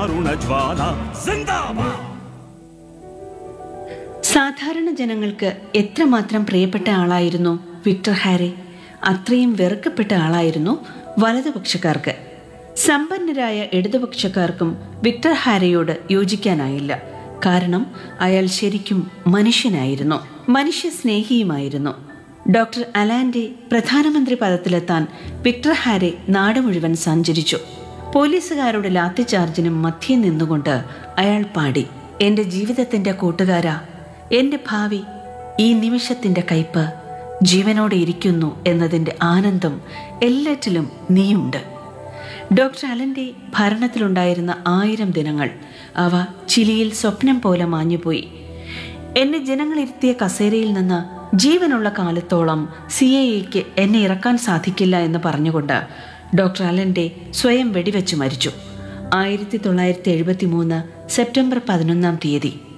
ദാരുണ ജ്വാല സിന്ദാബാദ് സാധാരണ ജനങ്ങൾക്ക് എത്രമാത്രം പ്രിയപ്പെട്ട ആളായിരുന്നു വിക്ടർ ഹാരെ അത്രയും വെറുക്കപ്പെട്ട ആളായിരുന്നു വലതുപക്ഷക്കാർക്ക് സമ്പന്നരായ ഇടതുപക്ഷക്കാർക്കും വിക്ടർ ഹാരയോട് യോജിക്കാനായില്ല കാരണം അയാൾ ശരിക്കും മനുഷ്യനായിരുന്നു മനുഷ്യ സ്നേഹിയുമായിരുന്നു ഡോക്ടർ അലാന്റെ പ്രധാനമന്ത്രി പദത്തിലെത്താൻ വിക്ടർ ഹാരെ നാട് മുഴുവൻ സഞ്ചരിച്ചു പോലീസുകാരുടെ ലാത്തിചാർജിനും മധ്യേ നിന്നുകൊണ്ട് അയാൾ പാടി എന്റെ ജീവിതത്തിന്റെ കൂട്ടുകാരാ എന്റെ ഭാവി ഈ നിമിഷത്തിന്റെ കയ്പ് ജീവനോടെ ഇരിക്കുന്നു എന്നതിന്റെ ആനന്ദം എല്ലാറ്റിലും നീയുണ്ട് ഡോക്ടർ അലന്റെ ഭരണത്തിലുണ്ടായിരുന്ന ആയിരം ദിനങ്ങൾ അവ ചിലിയിൽ സ്വപ്നം പോലെ മാഞ്ഞുപോയി എന്നെ ജനങ്ങളിരുത്തിയ കസേരയിൽ നിന്ന് ജീവനുള്ള കാലത്തോളം സി എ എക്ക് എന്നെ ഇറക്കാൻ സാധിക്കില്ല എന്ന് പറഞ്ഞുകൊണ്ട് ഡോക്ടർ അലന്റെ സ്വയം വെടിവെച്ച് മരിച്ചു ആയിരത്തി തൊള്ളായിരത്തി എഴുപത്തി മൂന്ന് സെപ്റ്റംബർ പതിനൊന്നാം തീയതി